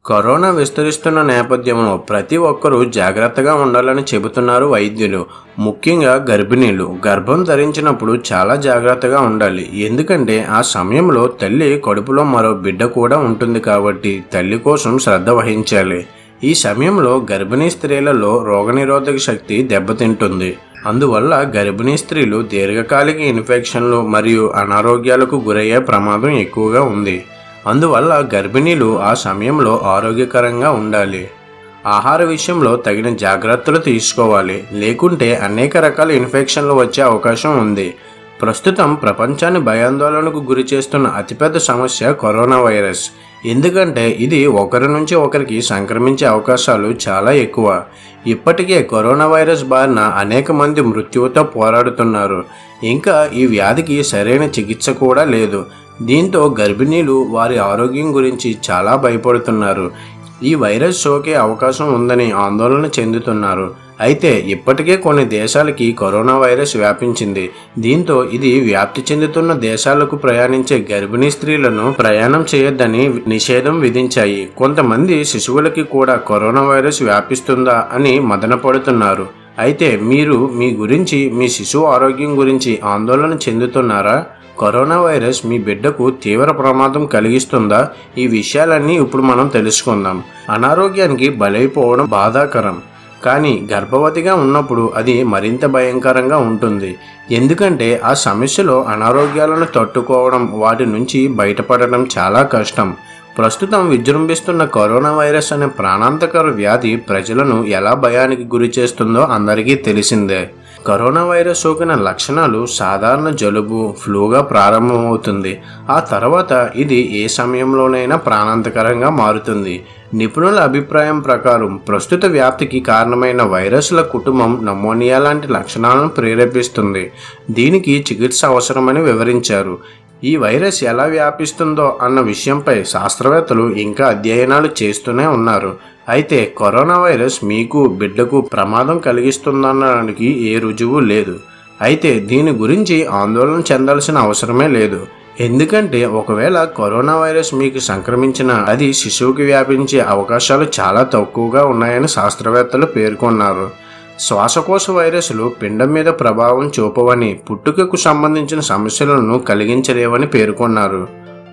corona విస్తరిస్తున్న నేపథ్యంలో ప్రతి ఒక్కరూ జాగ్రత్తగా ఉండాలని చెబుతున్నారు వైద్యులు ముఖ్యంగా గర్భిణీలు గర్భం ధరించినప్పుడు చాలా జాగ్రత్తగా ఉండాలి ఎందుకంటే ఆ సమయంలో తల్లి కడుపులో మరో బిడ్డ కూడా ఉంటుంది కాబట్టి తల్లి కోసం శ్రద్ధ వహించాలి ఈ సమయంలో గర్భిణీ స్త్రీలలో రోగనిరోధక శక్తి దెబ్బతింటుంది అందువల్ల గర్భిణీ స్త్రీలు దీర్ఘకాలిక ఇన్ఫెక్షన్లు మరియు అనారోగ్యాలకు గురయ్యే ప్రమాదం ఎక్కువగా ఉంది అందువల్ల గర్భిణీలు ఆ సమయంలో ఆరోగ్యకరంగా ఉండాలి ఆహార విషయంలో తగిన జాగ్రత్తలు తీసుకోవాలి లేకుంటే అనేక రకాల ఇన్ఫెక్షన్లు వచ్చే అవకాశం ఉంది ప్రస్తుతం ప్రపంచాన్ని భయాందోళనకు గురి చేస్తున్న అతిపెద్ద సమస్య కరోనా వైరస్ ఎందుకంటే ఇది ఒకరి నుంచి ఒకరికి సంక్రమించే అవకాశాలు చాలా ఎక్కువ ఇప్పటికే కరోనా వైరస్ బారిన అనేక మంది మృత్యువుతో పోరాడుతున్నారు ఇంకా ఈ వ్యాధికి సరైన చికిత్స కూడా లేదు దీంతో గర్భిణీలు వారి ఆరోగ్యం గురించి చాలా భయపడుతున్నారు ఈ వైరస్ సోకే అవకాశం ఉందని ఆందోళన చెందుతున్నారు అయితే ఇప్పటికే కొన్ని దేశాలకి కరోనా వైరస్ వ్యాపించింది దీంతో ఇది వ్యాప్తి చెందుతున్న దేశాలకు ప్రయాణించే గర్భిణీ స్త్రీలను ప్రయాణం చేయొద్దని నిషేధం విధించాయి కొంతమంది శిశువులకి కూడా కరోనా వైరస్ వ్యాపిస్తుందా అని మదనపడుతున్నారు అయితే మీరు మీ గురించి మీ శిశువు ఆరోగ్యం గురించి ఆందోళన చెందుతున్నారా కరోనా వైరస్ మీ బిడ్డకు తీవ్ర ప్రమాదం కలిగిస్తుందా ఈ విషయాలన్నీ ఇప్పుడు మనం తెలుసుకుందాం అనారోగ్యానికి బలైపోవడం బాధాకరం కానీ గర్భవతిగా ఉన్నప్పుడు అది మరింత భయంకరంగా ఉంటుంది ఎందుకంటే ఆ సమస్యలో అనారోగ్యాలను తట్టుకోవడం వాటి నుంచి బయటపడడం చాలా కష్టం ప్రస్తుతం విజృంభిస్తున్న కరోనా వైరస్ అనే ప్రాణాంతకర వ్యాధి ప్రజలను ఎలా భయానికి గురి చేస్తుందో అందరికీ తెలిసిందే కరోనా వైరస్ సోకిన లక్షణాలు సాధారణ జలుబు ఫ్లూగా ప్రారంభమవుతుంది ఆ తర్వాత ఇది ఏ సమయంలోనైనా ప్రాణాంతకరంగా మారుతుంది నిపుణుల అభిప్రాయం ప్రకారం ప్రస్తుత వ్యాప్తికి కారణమైన వైరస్ల కుటుంబం నమోనియా లాంటి లక్షణాలను ప్రేరేపిస్తుంది దీనికి చికిత్స అవసరమని వివరించారు ఈ వైరస్ ఎలా వ్యాపిస్తుందో అన్న విషయంపై శాస్త్రవేత్తలు ఇంకా అధ్యయనాలు చేస్తూనే ఉన్నారు అయితే కరోనా వైరస్ మీకు బిడ్డకు ప్రమాదం కలిగిస్తుందనడానికి ఏ రుజువు లేదు అయితే దీని గురించి ఆందోళన చెందాల్సిన అవసరమే లేదు ఎందుకంటే ఒకవేళ కరోనా వైరస్ మీకు సంక్రమించిన అది శిశువుకి వ్యాపించే అవకాశాలు చాలా తక్కువగా ఉన్నాయని శాస్త్రవేత్తలు పేర్కొన్నారు శ్వాసకోశ వైరస్లు పిండం మీద ప్రభావం చూపవని పుట్టుకకు సంబంధించిన సమస్యలను కలిగించలేవని పేర్కొన్నారు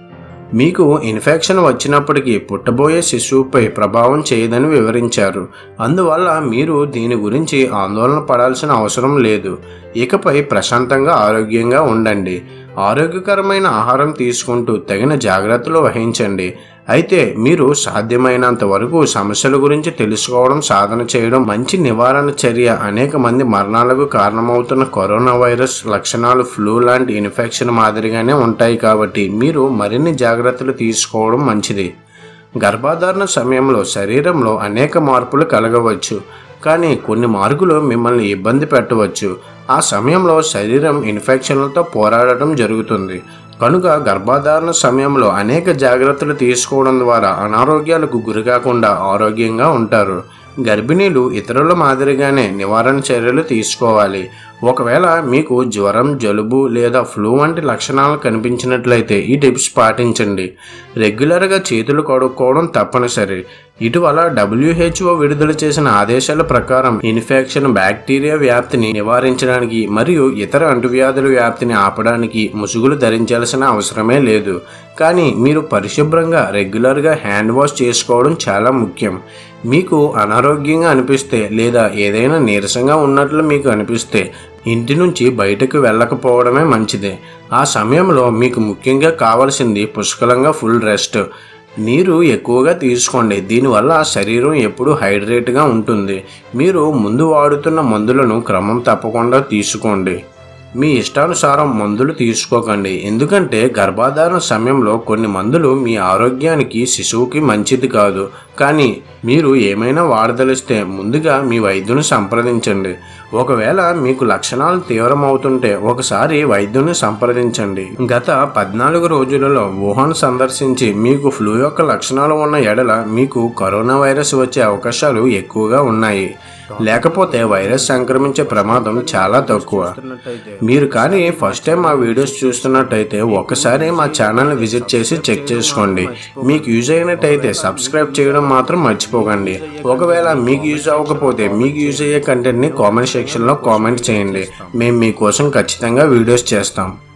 మీకు ఇన్ఫెక్షన్ వచ్చినప్పటికీ పుట్టబోయే శిశువుపై ప్రభావం చేయదని వివరించారు అందువల్ల మీరు దీని గురించి ఆందోళన పడాల్సిన అవసరం లేదు ఇకపై ప్రశాంతంగా ఆరోగ్యంగా ఉండండి ఆరోగ్యకరమైన ఆహారం తీసుకుంటూ తగిన జాగ్రత్తలు వహించండి అయితే మీరు సాధ్యమైనంత వరకు సమస్యల గురించి తెలుసుకోవడం సాధన చేయడం మంచి నివారణ చర్య అనేక మంది మరణాలకు కారణమవుతున్న కరోనా వైరస్ లక్షణాలు ఫ్లూ లాంటి ఇన్ఫెక్షన్ మాదిరిగానే ఉంటాయి కాబట్టి మీరు మరిన్ని జాగ్రత్తలు తీసుకోవడం మంచిది గర్భధారణ సమయంలో శరీరంలో అనేక మార్పులు కలగవచ్చు కానీ కొన్ని మార్పులు మిమ్మల్ని ఇబ్బంది పెట్టవచ్చు ఆ సమయంలో శరీరం ఇన్ఫెక్షన్లతో పోరాడటం జరుగుతుంది కనుక గర్భధారణ సమయంలో అనేక జాగ్రత్తలు తీసుకోవడం ద్వారా అనారోగ్యాలకు గురికాకుండా ఆరోగ్యంగా ఉంటారు గర్భిణీలు ఇతరుల మాదిరిగానే నివారణ చర్యలు తీసుకోవాలి ఒకవేళ మీకు జ్వరం జలుబు లేదా ఫ్లూ వంటి లక్షణాలు కనిపించినట్లయితే ఈ టిప్స్ పాటించండి రెగ్యులర్గా చేతులు కడుక్కోవడం తప్పనిసరి ఇటీవల డబ్ల్యూహెచ్ఓ విడుదల చేసిన ఆదేశాల ప్రకారం ఇన్ఫెక్షన్ బ్యాక్టీరియా వ్యాప్తిని నివారించడానికి మరియు ఇతర అంటువ్యాధుల వ్యాప్తిని ఆపడానికి ముసుగులు ధరించాల్సిన అవసరమే లేదు కానీ మీరు పరిశుభ్రంగా రెగ్యులర్గా హ్యాండ్ వాష్ చేసుకోవడం చాలా ముఖ్యం మీకు అనారోగ్యంగా అనిపిస్తే లేదా ఏదైనా నీరసంగా ఉన్నట్లు మీకు అనిపిస్తే ఇంటి నుంచి బయటకు వెళ్ళకపోవడమే మంచిది ఆ సమయంలో మీకు ముఖ్యంగా కావాల్సింది పుష్కలంగా ఫుల్ రెస్ట్ నీరు ఎక్కువగా తీసుకోండి దీనివల్ల శరీరం ఎప్పుడూ హైడ్రేట్గా ఉంటుంది మీరు ముందు వాడుతున్న మందులను క్రమం తప్పకుండా తీసుకోండి మీ ఇష్టానుసారం మందులు తీసుకోకండి ఎందుకంటే గర్భధారణ సమయంలో కొన్ని మందులు మీ ఆరోగ్యానికి శిశువుకి మంచిది కాదు కానీ మీరు ఏమైనా వాడదలిస్తే ముందుగా మీ వైద్యుని సంప్రదించండి ఒకవేళ మీకు లక్షణాలు తీవ్రమవుతుంటే ఒకసారి వైద్యుని సంప్రదించండి గత పద్నాలుగు రోజులలో వుహాన్ సందర్శించి మీకు ఫ్లూ యొక్క లక్షణాలు ఉన్న ఎడల మీకు కరోనా వైరస్ వచ్చే అవకాశాలు ఎక్కువగా ఉన్నాయి లేకపోతే వైరస్ సంక్రమించే ప్రమాదం చాలా తక్కువ మీరు కానీ ఫస్ట్ టైం మా వీడియోస్ చూస్తున్నట్టయితే ఒకసారి మా ఛానల్ని విజిట్ చేసి చెక్ చేసుకోండి మీకు యూజ్ అయినట్టయితే సబ్స్క్రైబ్ చేయడం మాత్రం మర్చిపోకండి ఒకవేళ మీకు యూజ్ అవ్వకపోతే మీకు యూజ్ అయ్యే కంటెంట్ని కామెంట్ సెక్షన్లో కామెంట్ చేయండి మేము మీకోసం ఖచ్చితంగా వీడియోస్ చేస్తాం